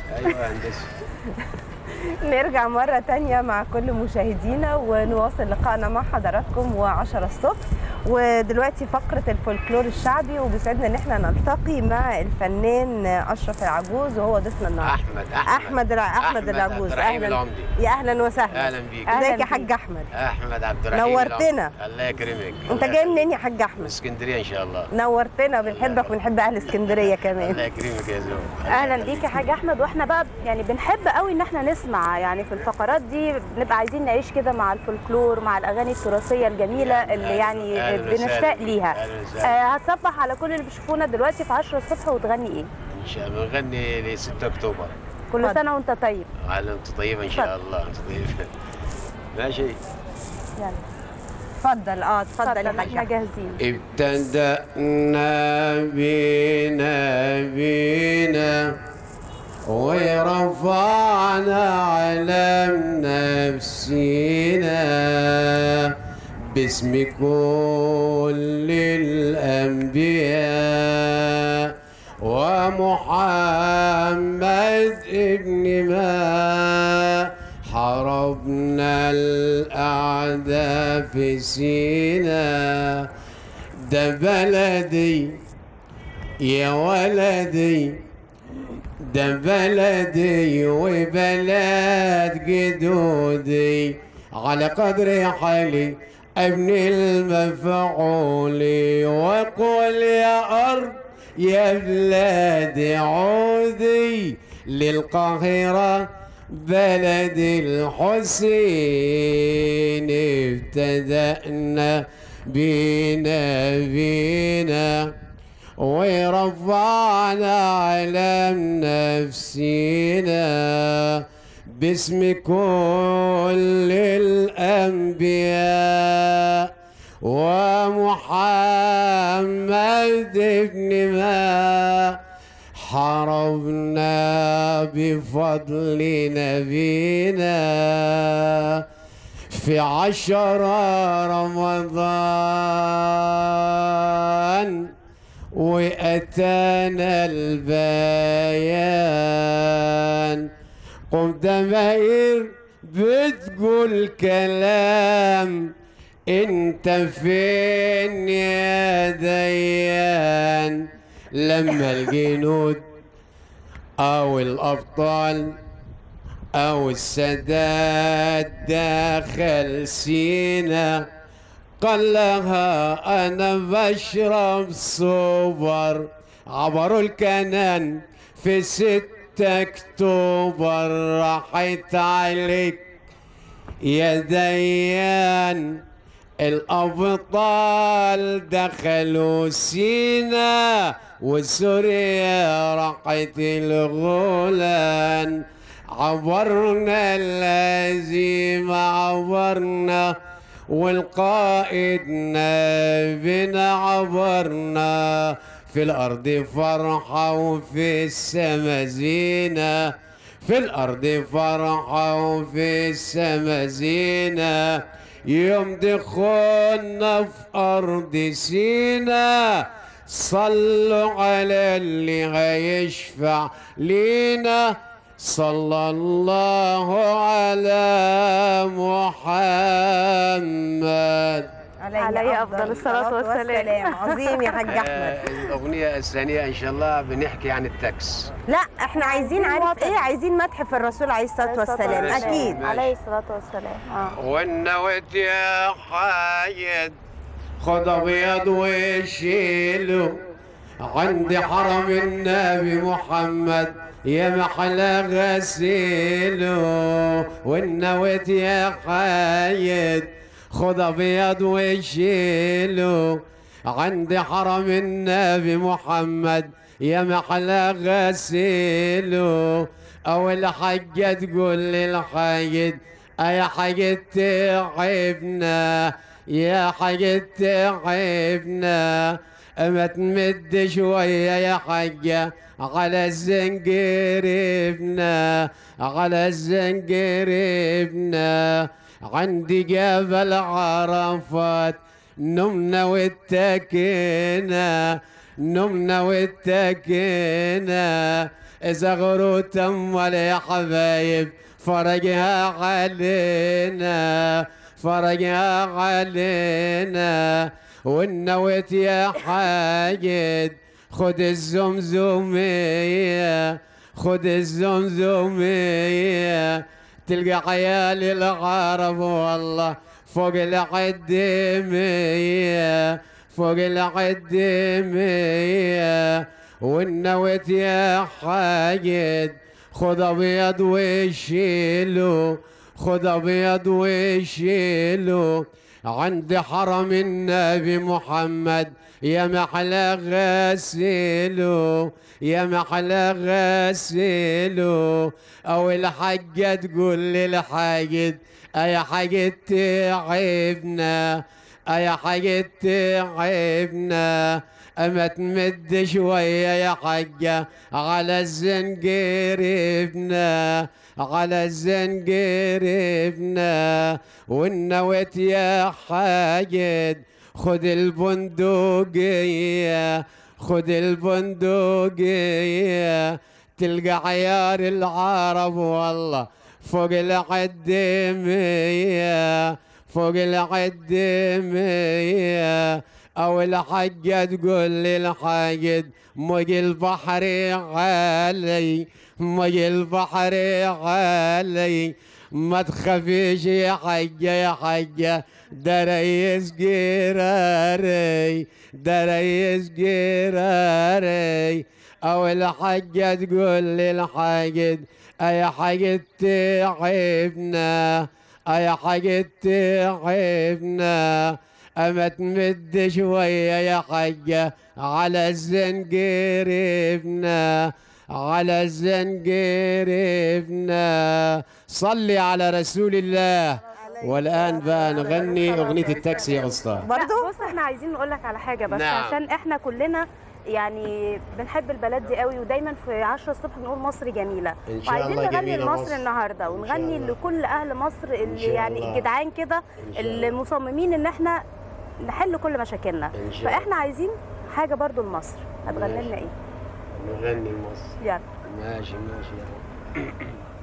ايوه يا هندسه نرجع مرة تانية مع كل مشاهدينا ونواصل لقائنا مع حضراتكم وعشرة الصبح ودلوقتي فقرة الفولكلور الشعبي وبيسعدنا ان احنا نلتقي مع الفنان اشرف العجوز وهو ضيفنا النهارده احمد احمد احمد الع- احمد أحمد العجوز عبد الرحيم العمدي. يا اهلا وسهلا اهلا بيك ازيك أهلاً يا حاج بيك. احمد احمد عبد الرحيم نورتنا. العمدي. الله يكرمك انت الله جاي يخليك. منين يا حاج من احمد اسكندريه ان شاء الله نورتنا بنحبك ونحب اهل اسكندريه الله كمان يكرمك يا زوج اهلا بيك يا حاج احمد واحنا بقى يعني بنحب قوي ان احنا نسمع يعني في الفقرات دي بنبقى عايزين نعيش كده مع الفولكلور مع الاغاني الترثيه الجميله اللي يعني أهلاً بنشتاق وسهلاً. ليها أهلاً وسهلاً. آه هتصبح على كل اللي بيشوفونا دلوقتي في 10 الصبح وتغني ايه ان شاء الله بنغني ل 6 اكتوبر كل اتفضل. سنه وانت طيب على انت طيبه ان شاء الله انت طيبه ماشي يلا اتفضل اه اتفضل يا اتفضل حاج احنا احمد جاهزين ابتدأنا بنا بنا ورفعنا علم نفسنا باسم كل الأنبياء ومحمد ابن ما حاربنا الأعداء في سينا ده بلدي يا ولدي ده بلدي وبلد جدودي على قدر حالي ابن المفعول وقل يا أرض يا بلاد عودي للقاهرة بلد الحسين ابتدأنا بينا بينا ورفعنا علم نفسنا باسم كل الأنبياء ومحمد ابن ما حاربنا بفضل نبينا في عشر رمضان وأتانا البيان قمت ماير بتقول كلام انت فين يا ديان لما الجنود او الابطال او السادات داخل سينا قال لها انا بشرب سوبر عبروا الكنان في ستة اكتوبر راحت عليك يا ديان الأبطال دخلوا سينا وسوريا راحت الغولان عبرنا اللازم عبرنا والقائد بنا عبرنا في الأرض فرحة وفي السما زينة في الأرض فرحة وفي السما زينة يوم دخلنا في أرض سينا صلوا على اللي هيشفع لينا صلى الله على محمد عليه أفضل الصلاة والسلام. عظيم يا حاج احمد آه، الأغنية الثانية إن شاء الله بنحكي عن التاكس لا احنا عايزين عايزين عارف وطن. ايه عايزين مدح في الرسول عليه الصلاه والسلام والسلام. اكيد ماشي. عليه الصلاه والسلام اه والنوت يا حايد خد ابيض وشيله عند حرم النبي محمد يا محلى غسيله والنوت يا حايد خد ابيض وشيله عند حرم النبي محمد يا محلى غسيله اول حاجه تقول للحاجد يا حاجة تعبنا يا حاجة تعبنا ما تمد شوية يا حاجة على الزنقير ابنا على الزنقير ابنا عندي جبل عرفات نمنا واتكينا نمنا واتكينا زغروت امال يا حبايب فرجها علينا فرجها علينا والنويت يا حاجد خد الزمزمية خد الزمزمية تلقى عيال العرب والله فوق العدمية فوق العدمية والنويت يا حاجد خد ابيض وشيله خد ابيض وشيله عند حرم النبي محمد يا محلى غسيله يا محلى غسيله او الحاجة تقول للحاجد اي حاجة تعبنا اي حاجة تعبنا اما تمد شوية يا حاجة على الزنقير ابنا على الزنقير ابنا والنويت يا حاجد خد البندقية خد البندقية تلقى عيار العرب والله فوق العدمية فوق العدمية او الحاجة تقول لي الحاجد موج البحر علي موج البحر علي ما تخافيش يا حاجة يا حاجة ده ريس جراري ده ريس جراري او الحاجة تقول لي الحاجد اي حاجة تعبنا اي حاجة تعبنا اما تمد شوية يا حاجة على الزنقير ابنا على الزنقير ابنا صلي على رسول الله والان بقى نغني اغنية التاكسي يا اسطى برضو بص احنا عايزين نقول لك على حاجه بس نعم. عشان احنا كلنا يعني بنحب البلد دي قوي ودايما في 10 الصبح بنقول مصر جميله إن شاء وعايزين الله نغني جميلة لمصر مصر. النهارده إن شاء ونغني الله. لكل اهل مصر اللي شاء يعني الله. الجدعان كده شاء اللي الله. مصممين ان احنا نحل كل مشاكلنا إن شاء فاحنا عايزين حاجه برضو لمصر هتغني ماشي. لنا ايه نغني مصر يلا ماشي ماشي يا رب.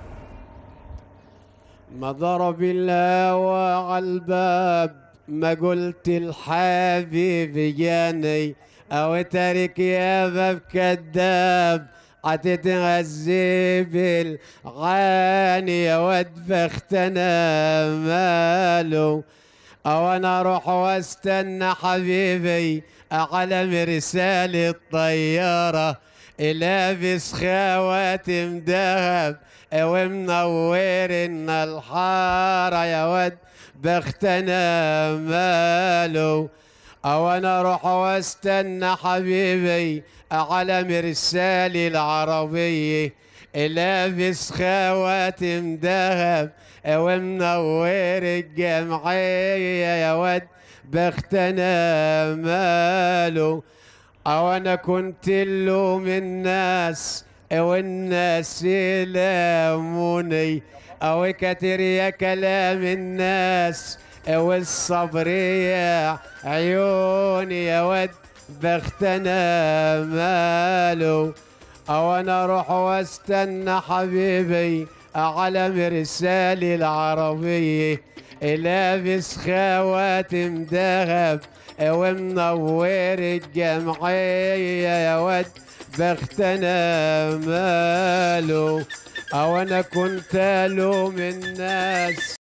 ما ضرب الله على الباب ما قلت الحبيب جاني او تارك يا باب كذاب هتتغذي بالغاني يا ود بختنا ماله او انا اروح واستنى حبيبي على مرسال الطياره لابس خواتم ذهب ومنورن الحاره يا ود بختنا ماله او انا اروح واستنى حبيبي على مرسال العربيه لابس خواتم ذهب ومنور الجمعيه يا ود بختنا ماله او انا كنت اللوم الناس والناس يلاموني او كتر يا كلام الناس والصبر يا عيوني يا ود بختنا ماله او انا اروح واستنى حبيبي على مرسال العربيه لابس خواتم ذهب ومنور الجمعيه يا ود بختنا ماله او انا كنت الوم الناس